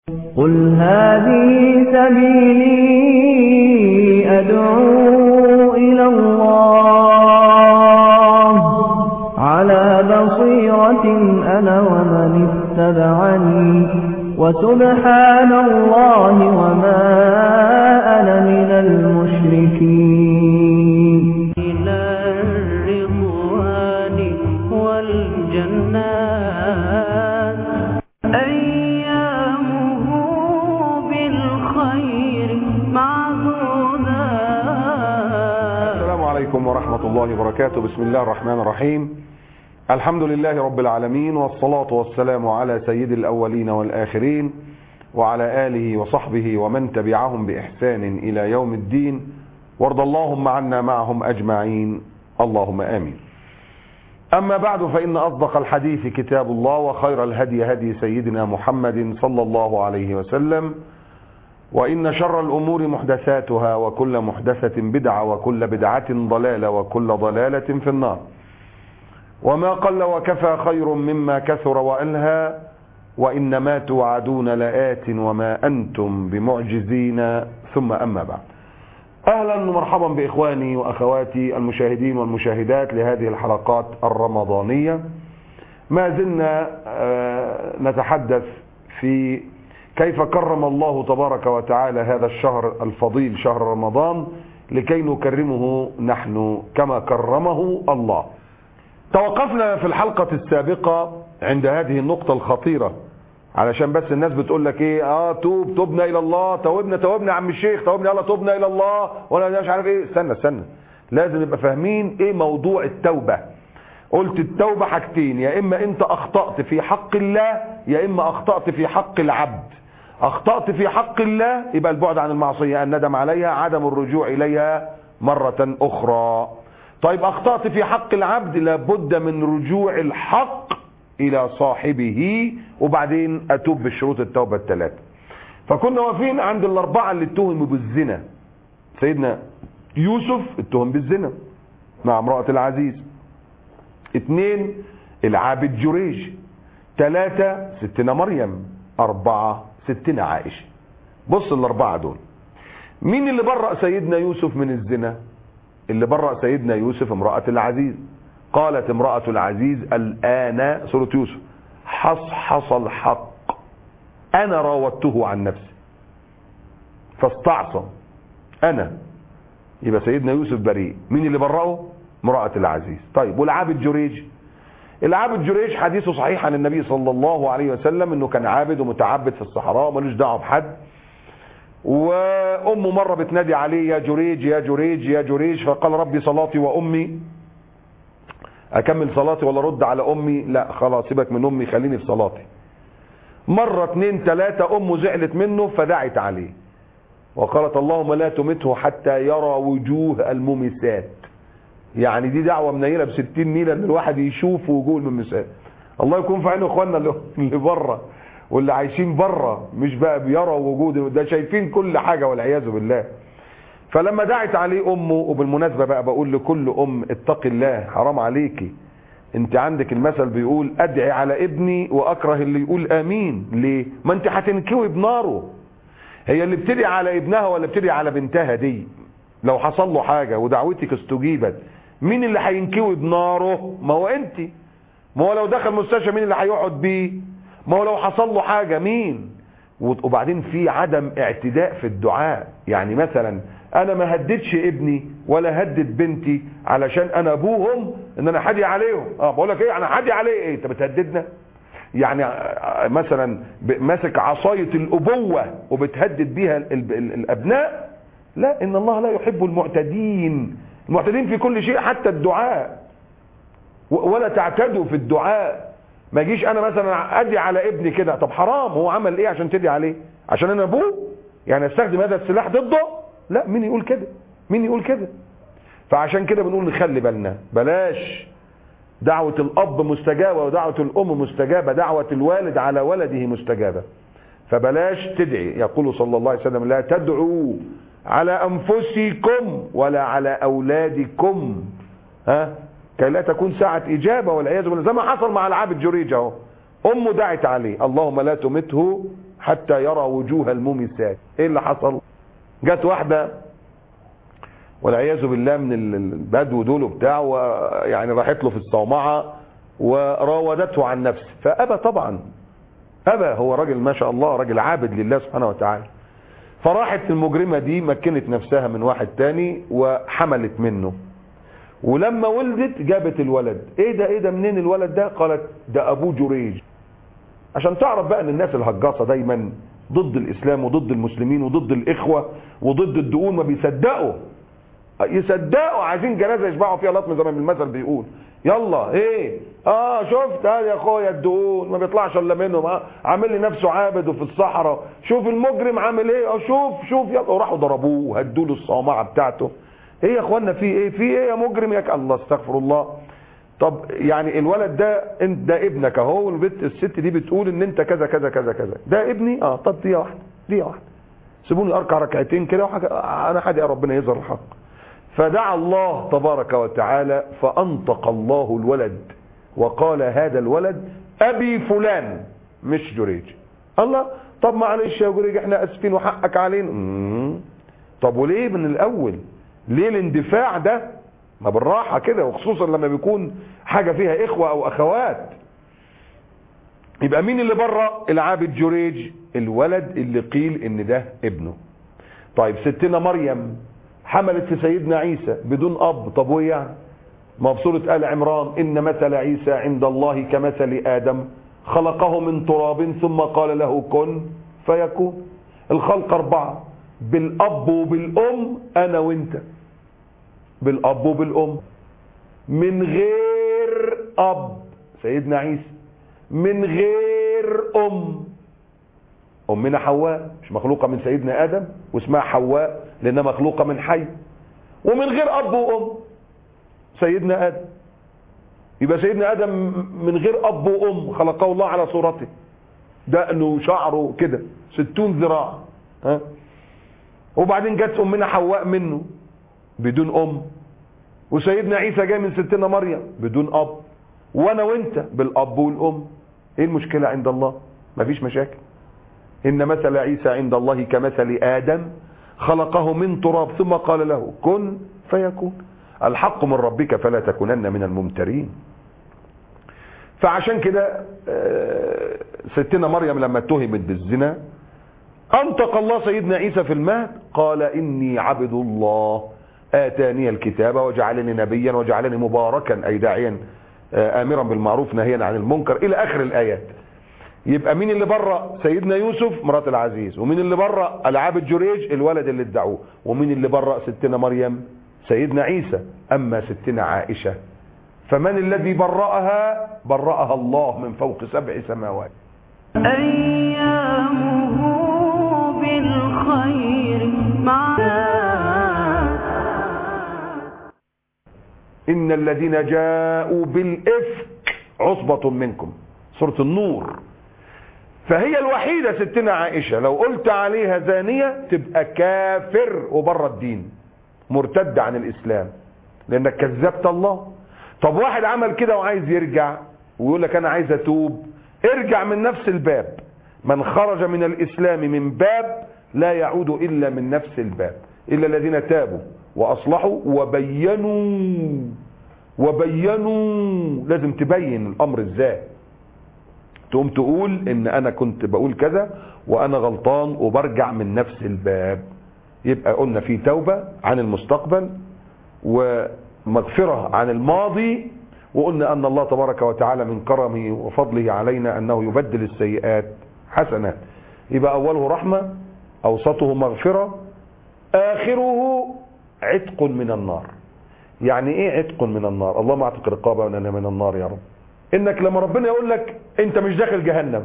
قل هذه سبيلي أدعو إلى الله على بصيرة أنا ومن اتبعني وسبحان الله وما أنا من المشركين إلى الرضوان والجنات أيامه بالخير معدودات السلام عليكم ورحمة الله وبركاته بسم الله الرحمن الرحيم الحمد لله رب العالمين والصلاة والسلام على سيد الأولين والآخرين وعلى آله وصحبه ومن تبعهم بإحسان إلى يوم الدين وارض اللهم عنا معهم أجمعين اللهم آمين أما بعد فإن أصدق الحديث كتاب الله وخير الهدي هدي سيدنا محمد صلى الله عليه وسلم وإن شر الأمور محدثاتها وكل محدثة بدعة وكل بدعة ضلالة وكل ضلالة في النار وما قل وكفى خير مما كثر وألهى وإنما توعدون لآت وما أنتم بمعجزين ثم أما بعد أهلا ومرحبا بإخواني وأخواتي المشاهدين والمشاهدات لهذه الحلقات الرمضانية ما زلنا آه، نتحدث في كيف كرم الله تبارك وتعالى هذا الشهر الفضيل شهر رمضان لكي نكرمه نحن كما كرمه الله توقفنا في الحلقة السابقة عند هذه النقطة الخطيرة علشان بس الناس بتقول لك ايه اه توب توبنا الى الله توبنا توبنا يا عم الشيخ توبنا يلا توبنا الى الله ولا مش عارف ايه استنى استنى لازم نبقى فاهمين ايه موضوع التوبة قلت التوبة حاجتين يا اما انت اخطأت في حق الله يا اما اخطأت في حق العبد اخطأت في حق الله يبقى البعد عن المعصية الندم عليها عدم الرجوع اليها مرة اخرى طيب اخطأت في حق العبد لابد من رجوع الحق الى صاحبه وبعدين اتوب بشروط التوبة الثلاثة فكنا واقفين عند الاربعة اللي اتهموا بالزنا سيدنا يوسف اتهم بالزنا مع امرأة العزيز اثنين العابد جريج ثلاثة ستنا مريم اربعة ستنا عائشة بص الاربعة دول مين اللي برأ سيدنا يوسف من الزنا اللي برأ سيدنا يوسف امرأة العزيز قالت امرأة العزيز الآن سورة يوسف حصحص الحق أنا راودته عن نفسي فاستعصم أنا يبقى سيدنا يوسف بريء مين اللي برأه امرأة العزيز طيب والعابد جريج العابد جريج حديثه صحيح عن النبي صلى الله عليه وسلم انه كان عابد ومتعبد في الصحراء وملوش دعوه بحد وامه مره بتنادي عليه يا جريج يا جريج يا جريج فقال ربي صلاتي وامي اكمل صلاتي ولا ارد على امي لا خلاص سيبك من امي خليني في صلاتي مرة اتنين تلاتة امه زعلت منه فدعت عليه وقالت اللهم لا تمته حتى يرى وجوه الممسات يعني دي دعوة منيلة بستين نيلة ان الواحد يشوف وجوه الممسات الله يكون في عين اخواننا اللي- اللي بره واللي عايشين بره مش بقى بيروا وجود ده شايفين كل حاجة والعياذ بالله فلما دعت عليه امه وبالمناسبه بقى بقول لكل ام اتق الله حرام عليكي انت عندك المثل بيقول ادعي على ابني واكره اللي يقول امين ليه ما انت هتنكوي بناره هي اللي بتدعي على ابنها ولا بتدعي على بنتها دي لو حصل له حاجه ودعوتك استجيبت مين اللي هينكوي بناره ما هو انت ما هو لو دخل مستشفى مين اللي هيقعد بيه ما هو لو حصل له حاجه مين وبعدين في عدم اعتداء في الدعاء يعني مثلا انا ما هددش ابني ولا هدد بنتي علشان انا ابوهم ان انا هدي عليهم اه بقول لك ايه انا هدي عليه ايه انت بتهددنا يعني آه، مثلا ب- ماسك عصايه الابوه وبتهدد بيها ال- ال- ال- الابناء لا ان الله لا يحب المعتدين المعتدين في كل شيء حتى الدعاء و- ولا تعتدوا في الدعاء ما جيش انا مثلا ادي على ابني كده طب حرام هو عمل ايه عشان تدي عليه عشان انا ابوه يعني استخدم هذا السلاح ضده لا مين يقول كده مين يقول كده فعشان كده بنقول نخلي بالنا بلاش دعوة الاب مستجابة ودعوة الام مستجابة دعوة الوالد على ولده مستجابة فبلاش تدعي يقول صلى الله عليه وسلم لا تدعوا على انفسكم ولا على اولادكم ها كي لا تكون ساعة إجابة والعياذ بالله زي ما حصل مع العابد جريج اهو أمه دعت عليه اللهم لا تمته حتى يرى وجوه الممسات ايه اللي حصل جت واحدة والعياذ بالله من البدو دول وبتاع ويعني راحت له في الصومعة وراودته عن نفسه فأبى طبعا أبى هو راجل ما شاء الله راجل عابد لله سبحانه وتعالى فراحت المجرمة دي مكنت نفسها من واحد تاني وحملت منه ولما ولدت جابت الولد ايه ده ايه ده منين الولد ده قالت ده ابوه جريج عشان تعرف بقى ان الناس الهجاصة دايما ضد الاسلام وضد المسلمين وضد الاخوة وضد الدقون ما بيصدقوا يصدقوا عايزين جنازة يشبعوا فيها لطم زي ما المثل بيقول يلا ايه اه شفت هذا يا اخويا الدقون ما بيطلعش الا منهم آه. عامل لي نفسه عابد وفي الصحراء شوف المجرم عامل ايه اه شوف شوف يلا وراحوا ضربوه هدوا له الصومعه بتاعته ايه يا اخوانا في ايه في ايه يا مجرم يا الله استغفر الله طب يعني الولد ده انت ده ابنك اهو والبنت الست دي بتقول ان انت كذا كذا كذا كذا ده ابني اه طب دي واحده دي واحده سيبوني اركع ركعتين كده وحاجه انا حد يا ربنا يظهر الحق فدعا الله تبارك وتعالى فانطق الله الولد وقال هذا الولد ابي فلان مش جريج الله طب معلش يا جريج احنا اسفين وحقك علينا مم. طب وليه من الاول ليه الاندفاع ده ما بالراحه كده وخصوصا لما بيكون حاجه فيها اخوه او اخوات يبقى مين اللي بره العابد جريج الولد اللي قيل ان ده ابنه طيب ستنا مريم حملت في سيدنا عيسى بدون اب طب وايه يعني ما في سوره ال عمران ان مثل عيسى عند الله كمثل ادم خلقه من تراب ثم قال له كن فيكون الخلق اربعه بالاب وبالام انا وانت بالاب وبالام من غير اب سيدنا عيسى من غير ام امنا حواء مش مخلوقه من سيدنا ادم واسمها حواء لانها مخلوقه من حي ومن غير اب وام سيدنا ادم يبقى سيدنا ادم من غير اب وام خلقه الله على صورته دقنه وشعره كده ستون ذراع ها وبعدين جت امنا حواء منه بدون ام وسيدنا عيسى جاي من ستنا مريم بدون اب وانا وانت بالاب والام ايه المشكله عند الله مفيش مشاكل ان مثل عيسى عند الله كمثل ادم خلقه من تراب ثم قال له كن فيكون الحق من ربك فلا تكونن من الممترين فعشان كده ستنا مريم لما اتهمت بالزنا انطق الله سيدنا عيسى في المهد قال اني عبد الله اتاني الكتاب وجعلني نبيا وجعلني مباركا اي داعيا امرا بالمعروف نهيا عن المنكر الى اخر الايات يبقى مين اللي بره سيدنا يوسف مرات العزيز ومين اللي بره العابد جريج الولد اللي ادعوه ومين اللي بره ستنا مريم سيدنا عيسى اما ستنا عائشه فمن الذي برأها برأها الله من فوق سبع سماوات أيامه بالخير معنا إن الذين جاءوا بالإفك عصبة منكم سورة النور فهي الوحيدة ستنا عائشة لو قلت عليها زانية تبقى كافر وبره الدين مرتد عن الإسلام لأنك كذبت الله طب واحد عمل كده وعايز يرجع ويقول لك أنا عايز أتوب ارجع من نفس الباب من خرج من الإسلام من باب لا يعود إلا من نفس الباب إلا الذين تابوا وأصلحوا وبينوا وبينوا لازم تبين الأمر إزاي تقوم تقول ان انا كنت بقول كذا وانا غلطان وبرجع من نفس الباب يبقى قلنا في توبة عن المستقبل ومغفرة عن الماضي وقلنا ان الله تبارك وتعالى من كرمه وفضله علينا انه يبدل السيئات حسنات يبقى اوله رحمة اوسطه مغفرة اخره عتق من النار يعني ايه عتق من النار اللهم اعتق رقابنا من النار يا رب انك لما ربنا يقول لك انت مش داخل جهنم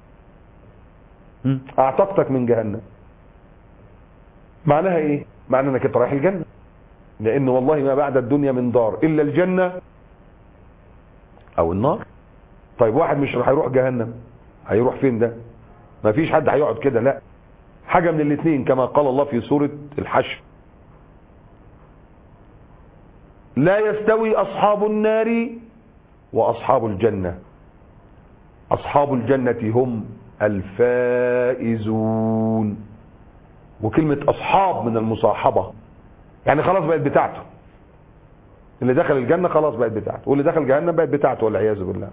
اعتقتك من جهنم معناها ايه معنى انك انت رايح الجنه لان والله ما بعد الدنيا من دار الا الجنه او النار طيب واحد مش هيروح جهنم هيروح فين ده ما فيش حد هيقعد كده لا حاجه من الاثنين كما قال الله في سوره الحشر لا يستوي اصحاب النار واصحاب الجنه اصحاب الجنه هم الفائزون وكلمة أصحاب من المصاحبة يعني خلاص بقت بتاعته اللي دخل الجنة خلاص بقت بتاعته واللي دخل جهنم بقت بتاعته والعياذ بالله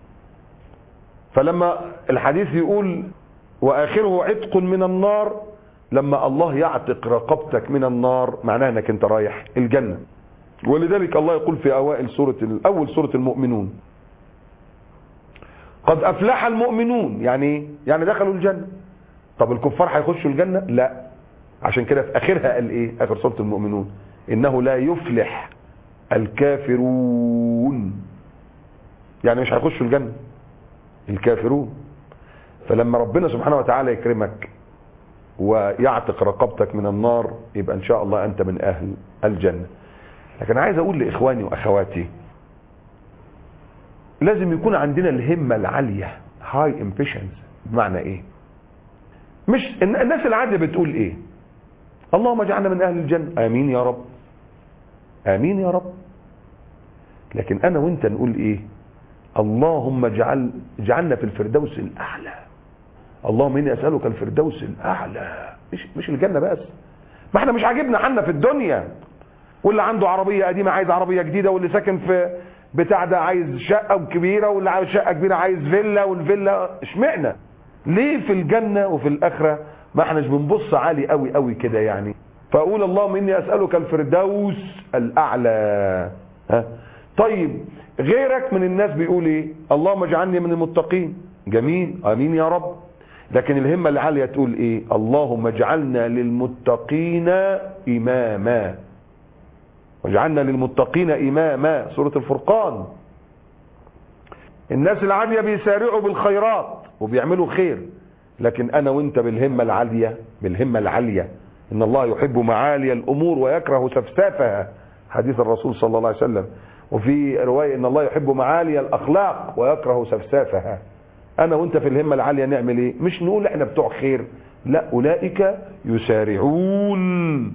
فلما الحديث يقول وآخره عتق من النار لما الله يعتق رقبتك من النار معناه انك انت رايح الجنة ولذلك الله يقول في اوائل سورة اول سورة المؤمنون قد افلح المؤمنون يعني ايه؟ يعني دخلوا الجنة طب الكفار هيخشوا الجنة لا عشان كده في اخرها قال ايه اخر سورة المؤمنون انه لا يفلح الكافرون يعني مش هيخشوا الجنة الكافرون فلما ربنا سبحانه وتعالى يكرمك ويعتق رقبتك من النار يبقى ان شاء الله انت من اهل الجنة لكن عايز اقول لاخواني واخواتي لازم يكون عندنا الهمة العالية هاي امبيشنز بمعنى ايه مش الناس العادية بتقول ايه اللهم اجعلنا من اهل الجنة امين يا رب امين يا رب لكن انا وانت نقول ايه اللهم اجعل اجعلنا في الفردوس الاعلى اللهم اني اسالك الفردوس الاعلى مش مش الجنه بس ما احنا مش عاجبنا حالنا في الدنيا واللي عنده عربيه قديمه عايز عربيه جديده واللي ساكن في بتاع ده عايز شقه كبيره واللي عايز شقه كبيره عايز فيلا والفيلا اشمعنى ليه في الجنه وفي الاخره ما احناش بنبص عالي قوي قوي كده يعني فاقول اللهم اني اسالك الفردوس الاعلى ها طيب غيرك من الناس بيقول ايه اللهم اجعلني من المتقين جميل امين يا رب لكن الهمة العالية تقول ايه اللهم اجعلنا للمتقين اماما واجعلنا للمتقين اماما سورة الفرقان الناس العالية بيسارعوا بالخيرات وبيعملوا خير لكن انا وانت بالهمة العالية بالهمة العالية ان الله يحب معالي الامور ويكره سفسافها حديث الرسول صلى الله عليه وسلم وفي رواية ان الله يحب معالي الاخلاق ويكره سفسافها انا وانت في الهمة العالية نعمل ايه مش نقول احنا بتوع خير لا اولئك يسارعون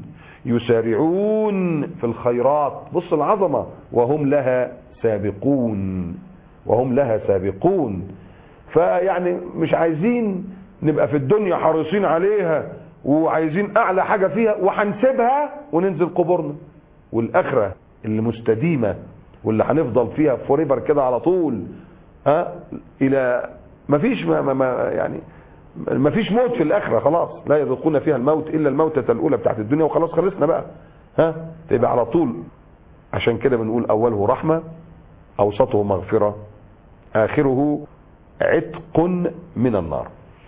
يسارعون في الخيرات بص العظمة وهم لها سابقون وهم لها سابقون فيعني مش عايزين نبقى في الدنيا حريصين عليها وعايزين اعلى حاجة فيها وهنسيبها وننزل قبورنا والاخرة اللي مستديمة واللي هنفضل فيها فوريفر كده على طول ها الى مفيش ما ما ما يعني مفيش موت في الاخره خلاص لا يذوقون فيها الموت الا الموتة الاولى بتاعت الدنيا وخلاص خلصنا بقى ها تبقى على طول عشان كده بنقول اوله رحمه اوسطه مغفره اخره عتق من النار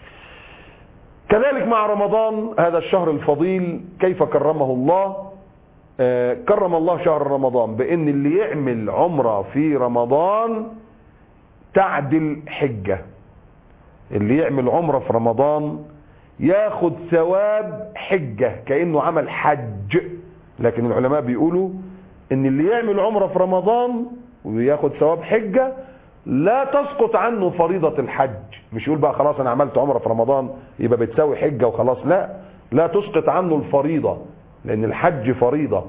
كذلك مع رمضان هذا الشهر الفضيل كيف كرمه الله آه كرم الله شهر رمضان بان اللي يعمل عمره في رمضان تعدل حجة اللي يعمل عمره في رمضان ياخد ثواب حجة كأنه عمل حج لكن العلماء بيقولوا ان اللي يعمل عمره في رمضان وياخد ثواب حجة لا تسقط عنه فريضة الحج مش يقول بقى خلاص انا عملت عمره في رمضان يبقى بتساوي حجة وخلاص لا لا تسقط عنه الفريضة لان الحج فريضة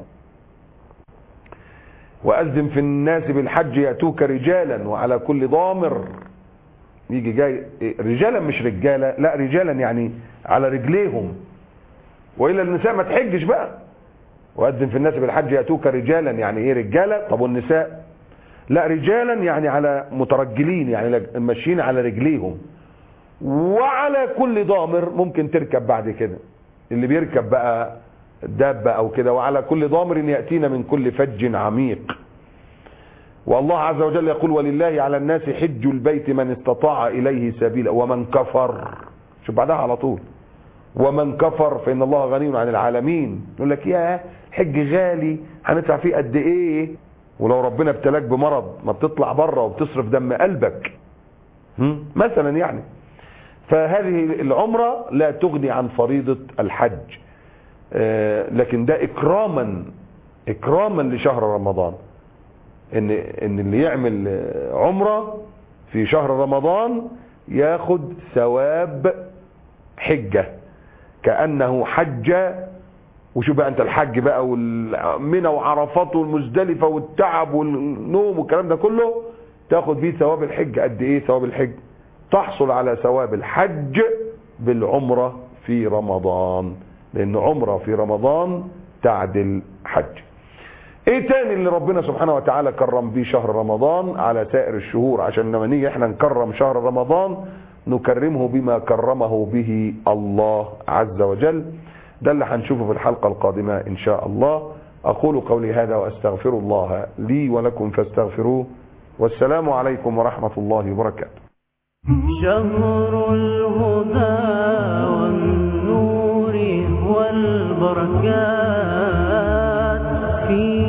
وأذن في الناس بالحج يأتوك رجالا وعلى كل ضامر يجي جاي رجالا مش رجالة لا رجالا يعني على رجليهم وإلا النساء ما تحجش بقى وأذن في الناس بالحج يأتوك رجالا يعني ايه رجالة طب والنساء لا رجالا يعني على مترجلين يعني ماشيين على رجليهم وعلى كل ضامر ممكن تركب بعد كده اللي بيركب بقى دابة او كده وعلى كل ضامر يأتينا من كل فج عميق والله عز وجل يقول ولله على الناس حج البيت من استطاع اليه سبيلا ومن كفر شوف بعدها على طول ومن كفر فان الله غني عن العالمين يقول لك يا حج غالي هندفع فيه قد ايه ولو ربنا ابتلاك بمرض ما بتطلع بره وبتصرف دم قلبك مثلا يعني فهذه العمرة لا تغني عن فريضة الحج لكن ده اكراما اكراما لشهر رمضان ان ان اللي يعمل عمره في شهر رمضان ياخد ثواب حجه كانه حج وشوف بقى انت الحج بقى والمنى وعرفات والمزدلفه والتعب والنوم والكلام ده كله تاخد فيه ثواب الحج قد ايه ثواب الحج تحصل على ثواب الحج بالعمرة في رمضان لأن عمرة في رمضان تعدل حج ايه تاني اللي ربنا سبحانه وتعالى كرم بيه شهر رمضان على سائر الشهور عشان لما نيجي احنا نكرم شهر رمضان نكرمه بما كرمه به الله عز وجل ده اللي هنشوفه في الحلقة القادمة ان شاء الله اقول قولي هذا واستغفر الله لي ولكم فاستغفروه والسلام عليكم ورحمة الله وبركاته شهر الهدى والنور والبركات فيه